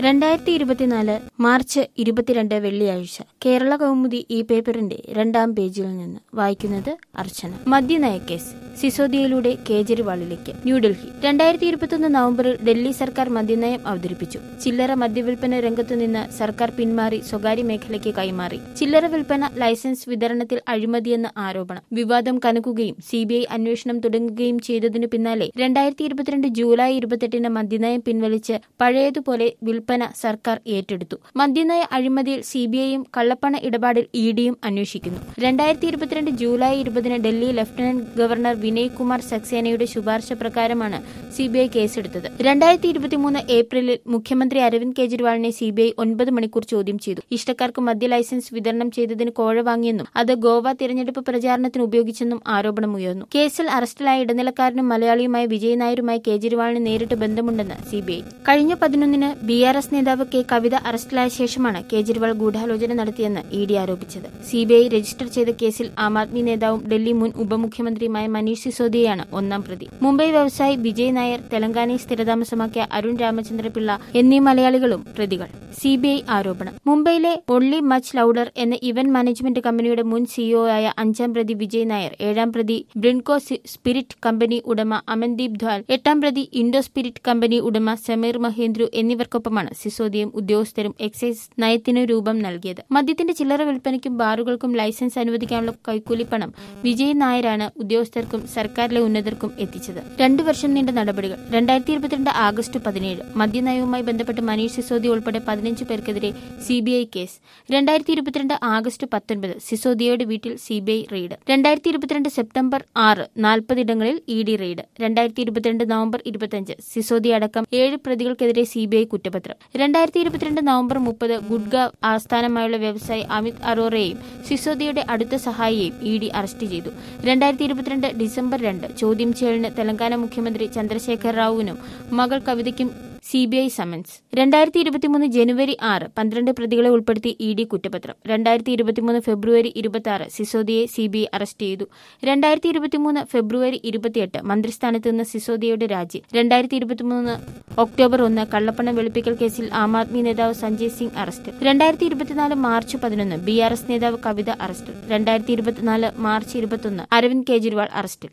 രണ്ടായിരത്തി ഇരുപത്തിനാല് മാർച്ച് ഇരുപത്തിരണ്ട് വെള്ളിയാഴ്ച കേരള കൗമുദി ഈ പേപ്പറിന്റെ രണ്ടാം പേജിൽ നിന്ന് വായിക്കുന്നത് അർച്ചന മദ്യനയ കേസ് സിസോദിയയിലൂടെ കേജ്രിവാളിലേക്ക് ന്യൂഡൽഹി രണ്ടായിരത്തി ഇരുപത്തൊന്ന് നവംബറിൽ ഡൽഹി സർക്കാർ മദ്യനയം അവതരിപ്പിച്ചു ചില്ലറ മദ്യവിൽപ്പന രംഗത്തു നിന്ന് സർക്കാർ പിന്മാറി സ്വകാര്യ മേഖലയ്ക്ക് കൈമാറി ചില്ലറ വിൽപ്പന ലൈസൻസ് വിതരണത്തിൽ അഴിമതിയെന്ന ആരോപണം വിവാദം കനക്കുകയും സിബിഐ അന്വേഷണം തുടങ്ങുകയും ചെയ്തതിനു പിന്നാലെ രണ്ടായിരത്തി ഇരുപത്തിരണ്ട് ജൂലൈ ഇരുപത്തെട്ടിന് മദ്യനയം പിൻവലിച്ച് പഴയതുപോലെ വിൽപ്പന സർക്കാർ ഏറ്റെടുത്തു മദ്യനയ അഴിമതിയിൽ സിബിഐയും കള്ളപ്പണ ഇടപാടിൽ ഇ ഡിയും അന്വേഷിക്കുന്നു രണ്ടായിരത്തി ഇരുപത്തിരണ്ട് ജൂലൈ ഇരുപതിന് ഡൽഹി ലഫ്റ്റനന്റ് ഗവർണർ വിനയ് കുമാർ സക്സേനയുടെ ശുപാർശ പ്രകാരമാണ് സിബിഐ കേസെടുത്തത് രണ്ടായിരത്തി ഇരുപത്തിമൂന്ന് ഏപ്രിലിൽ മുഖ്യമന്ത്രി അരവിന്ദ് കെജ്രിവാളിനെ സിബിഐ ഒൻപത് മണിക്കൂർ ചോദ്യം ചെയ്തു ഇഷ്ടക്കാർക്ക് മദ്യ ലൈസൻസ് വിതരണം ചെയ്തതിന് കോഴ വാങ്ങിയെന്നും അത് ഗോവ തിരഞ്ഞെടുപ്പ് പ്രചാരണത്തിന് ഉപയോഗിച്ചെന്നും ആരോപണമുയർന്നു കേസിൽ അറസ്റ്റിലായ ഇടനിലക്കാരനും മലയാളിയുമായ വിജയ് നായരുമായി കേജ്രിവാളിന് നേരിട്ട് ബന്ധമുണ്ടെന്ന് സിബിഐ കഴിഞ്ഞ പതിനൊന്നിന് ബി ആർ എസ് നേതാവ് കെ കവിത അറസ്റ്റിലായ ശേഷമാണ് കേജ്രിവാൾ ഗൂഢാലോചന നടത്തിയെന്ന് ഇ ഡി ആരോപിച്ചത് സിബിഐ രജിസ്റ്റർ ചെയ്ത കേസിൽ ആം ആദ്മി നേതാവും ഡൽഹി മുൻ ഉപമുഖ്യമന്ത്രിയുമായ മനീഷ് സിസോദിയയാണ് ഒന്നാം പ്രതി മുംബൈ വ്യവസായി വിജയ് നായർ തെലങ്കാനയിൽ സ്ഥിരതാമസമാക്കിയ അരുൺ രാമചന്ദ്ര പിള്ള എന്നീ മലയാളികളും പ്രതികൾ സിബിഐ ആരോപണം മുംബൈയിലെ ഒൺലി മച്ച് ലൌഡർ എന്ന ഇവന്റ് മാനേജ്മെന്റ് കമ്പനിയുടെ മുൻ സിഇഒ ആയ അഞ്ചാം പ്രതി വിജയ് നായർ ഏഴാം പ്രതി ബ്രിൻകോ സ്പിരിറ്റ് കമ്പനി ഉടമ അമൻദീപ് ധ്വാൽ എട്ടാം പ്രതി ഇൻഡോ സ്പിരിറ്റ് കമ്പനി ഉടമ സമീർ മഹേന്ദ്രു എന്നിവർക്കൊപ്പമാണ് സിസോദിയും ഉദ്യോഗസ്ഥരും എക്സൈസ് നയത്തിനു രൂപം നൽകിയത് മദ്യത്തിന്റെ ചില്ലറ വിൽപ്പനയ്ക്കും ബാറുകൾക്കും ലൈസൻസ് അനുവദിക്കാനുള്ള കൈക്കൂലിപ്പണം വിജയ് നായരാണ് ഉദ്യോഗസ്ഥർക്കും സർക്കാരിലെ ഉന്നതർക്കും എത്തിച്ചത് രണ്ടു വർഷം നീണ്ട നടപടികൾ രണ്ടായിരത്തി ഇരുപത്തിരണ്ട് ആഗസ്റ്റ് പതിനേഴ് മദ്യനയവുമായി ബന്ധപ്പെട്ട് മനീഷ് സിസോദിയ ഉൾപ്പെടെ പതിനഞ്ച് പേർക്കെതിരെ സിബിഐ കേസ് രണ്ടായിരത്തി ഇരുപത്തിരണ്ട് ആഗസ്റ്റ് പത്തൊൻപത് സിസോദിയയുടെ വീട്ടിൽ സിബിഐ റെയ്ഡ് രണ്ടായിരത്തി ഇരുപത്തിരണ്ട് സെപ്റ്റംബർ ആറ് നാൽപ്പതിടങ്ങളിൽ ഇ ഡി റെയ്ഡ് രണ്ടായിരത്തി ഇരുപത്തിരണ്ട് നവംബർ ഇരുപത്തിയഞ്ച് സിസോദിയ അടക്കം ഏഴ് പ്രതികൾക്കെതിരെ സിബിഐ കുറ്റപത്രം രണ്ടായിരത്തി ഇരുപത്തിരണ്ട് നവംബർ മുപ്പത് ഗുഡ്ഗാവ് ആസ്ഥാനമായുള്ള വ്യവസായി അമിത് അറോറയെയും സിസോദിയയുടെ അടുത്ത സഹായിയെയും ഇ ഡി അറസ്റ്റ് ചെയ്തു രണ്ടായിരത്തി ഇരുപത്തിരണ്ട് ഡിസംബർ രണ്ട് ചോദ്യം ചെയ്യലിന് തെലങ്കാന മുഖ്യമന്ത്രി ചന്ദ്രശേഖർ റാവുവിനും മകൾ കവിതയ്ക്കും സിബിഐ സമൻസ് രണ്ടായിരത്തി ഇരുപത്തിമൂന്ന് ജനുവരി ആറ് പന്ത്രണ്ട് പ്രതികളെ ഉൾപ്പെടുത്തി ഇ ഡി കുറ്റപത്രം രണ്ടായിരത്തി ഇരുപത്തിമൂന്ന് ഫെബ്രുവരി ഇരുപത്തി ആറ് സിസോദിയെ സിബിഐ അറസ്റ്റ് ചെയ്തു രണ്ടായിരത്തി ഇരുപത്തിമൂന്ന് ഫെബ്രുവരി ഇരുപത്തിയെട്ട് മന്ത്രിസ്ഥാനത്ത് നിന്ന് സിസോദിയയുടെ രാജി രണ്ടായിരത്തി ഇരുപത്തിമൂന്ന് ഒക്ടോബർ ഒന്ന് കള്ളപ്പണം വെളുപ്പിക്കൽ കേസിൽ ആം ആദ്മി നേതാവ് സഞ്ജയ് സിംഗ് അറസ്റ്റ് രണ്ടായിരത്തി ഇരുപത്തിനാല് മാർച്ച് പതിനൊന്ന് ബി ആർ എസ് നേതാവ് കവിത അറസ്റ്റ് രണ്ടായിരത്തി ഇരുപത്തിനാല് മാർച്ച് ഇരുപത്തൊന്ന് അരവിന്ദ് കെജ്രിവാൾ അറസ്റ്റിൽ